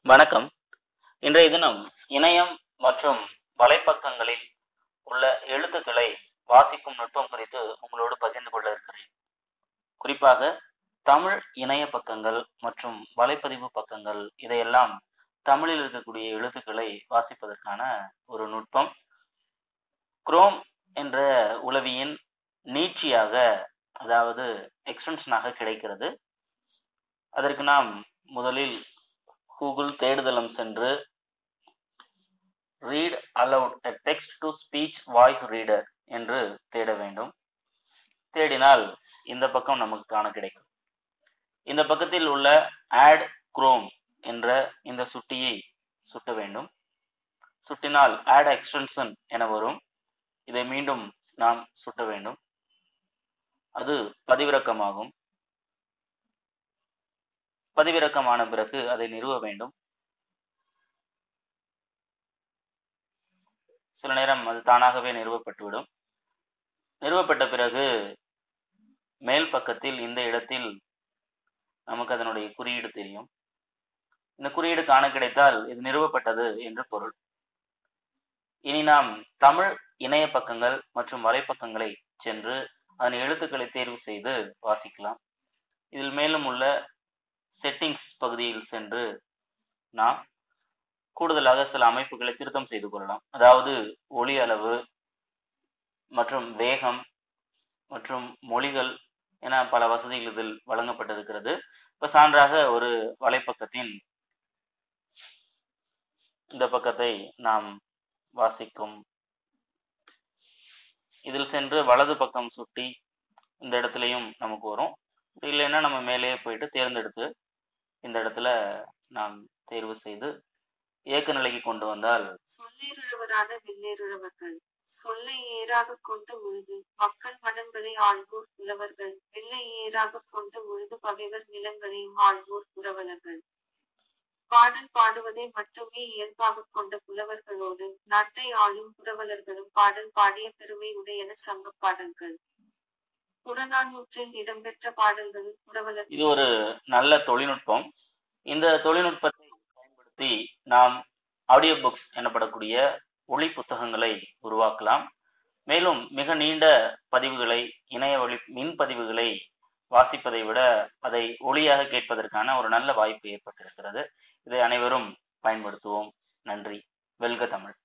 வணக்கம் இன்றைய தினம் இணையம் மற்றும் வலைப்பக்கங்களில் உள்ள எழுத்துக்களை வாசிக்கும் நுட்பம் குறித்து உங்களோடு பகிர்ந்து கொள்ள இருக்கிறேன் குறிப்பாக தமிழ் இணைய பக்கங்கள் மற்றும் வலைப்பதிவு பக்கங்கள் இதையெல்லாம் தமிழில் இருக்கக்கூடிய எழுத்துக்களை வாசிப்பதற்கான ஒரு நுட்பம் குரோம் என்ற உளவியின் நீட்சியாக அதாவது எக்ஸ்டென்ஷனாக கிடைக்கிறது அதற்கு நாம் முதலில் கூகுள் தேடுதளம் சென்று read aloud a text to speech voice reader என்று தேட வேண்டும் தேடினால் இந்த பக்கம் நமக்கு காண கிடைக்கும் இந்த பக்கத்தில் உள்ள ஆட் குரோம் என்ற இந்த சுட்டியை சுட்ட வேண்டும் சுட்டினால் ஆட் எக்ஸ்டென்ஷன் என வரும் இதை மீண்டும் நாம் சுட்ட வேண்டும் அது பதிவிறக்கமாகும் பதிவிறக்கமான பிறகு அதை நிறுவ வேண்டும் சில நேரம் அது தானாகவே நிறுவப்பட்டுவிடும் நிறுவப்பட்ட பிறகு மேல் பக்கத்தில் இந்த இடத்தில் நமக்கு அதனுடைய குறியீடு தெரியும் இந்த குறியீடு காண கிடைத்தால் இது நிறுவப்பட்டது என்று பொருள் இனி நாம் தமிழ் இணைய பக்கங்கள் மற்றும் வலைப்பக்கங்களை சென்று அதன் எழுத்துக்களை தேர்வு செய்து வாசிக்கலாம் இதில் மேலும் உள்ள செட்டிங்ஸ் பகுதியில் சென்று நாம் கூடுதலாக சில அமைப்புகளை திருத்தம் செய்து கொள்ளலாம் அதாவது ஒளி அளவு மற்றும் வேகம் மற்றும் மொழிகள் என பல வசதிகள் இதில் வழங்கப்பட்டிருக்கிறது இப்ப சான்றாக ஒரு வலைப்பக்கத்தின் இந்த பக்கத்தை நாம் வாசிக்கும் இதில் சென்று வலது பக்கம் சுட்டி இந்த இடத்துலையும் நமக்கு வரும் இல்லைன்னா நம்ம மேலேயே போயிட்டு தேர்ந்தெடுத்து இந்த இடத்துல நாம் தேர்வு செய்து இயக்க நிலைக்கு கொண்டு வந்தால் சொல்லேறுழவரான வெள்ளேறுழவர்கள் சொல்லை ஏறாக கொண்டு உழுது மக்கள் மனங்களை ஆள்வோர் புலவர்கள் வெள்ளை ஏறாக கொண்டு உழுது பகைவர் நிலங்களையும் ஆள்வோர் புரவலர்கள் பாடல் பாடுவதை மட்டுமே இயல்பாக கொண்ட புலவர்களோடு நாட்டை ஆளும் புரவலர்களும் பாடல் பாடிய பெருமை உடையன சங்க பாடல்கள் புறநானூற்றில் இடம்பெற்ற பாடல்களில் புரவலர் இது ஒரு நல்ல தொழில்நுட்பம் இந்த தொழில்நுட்பத்தை பயன்படுத்தி நாம் ஆடியோ புக்ஸ் எனப்படக்கூடிய ஒளி புத்தகங்களை உருவாக்கலாம் மேலும் மிக நீண்ட பதிவுகளை இணைய வழி மின் பதிவுகளை வாசிப்பதை விட அதை ஒளியாக கேட்பதற்கான ஒரு நல்ல வாய்ப்பு ஏற்பட்டிருக்கிறது இதை அனைவரும் பயன்படுத்துவோம் நன்றி வெல்க தமிழ்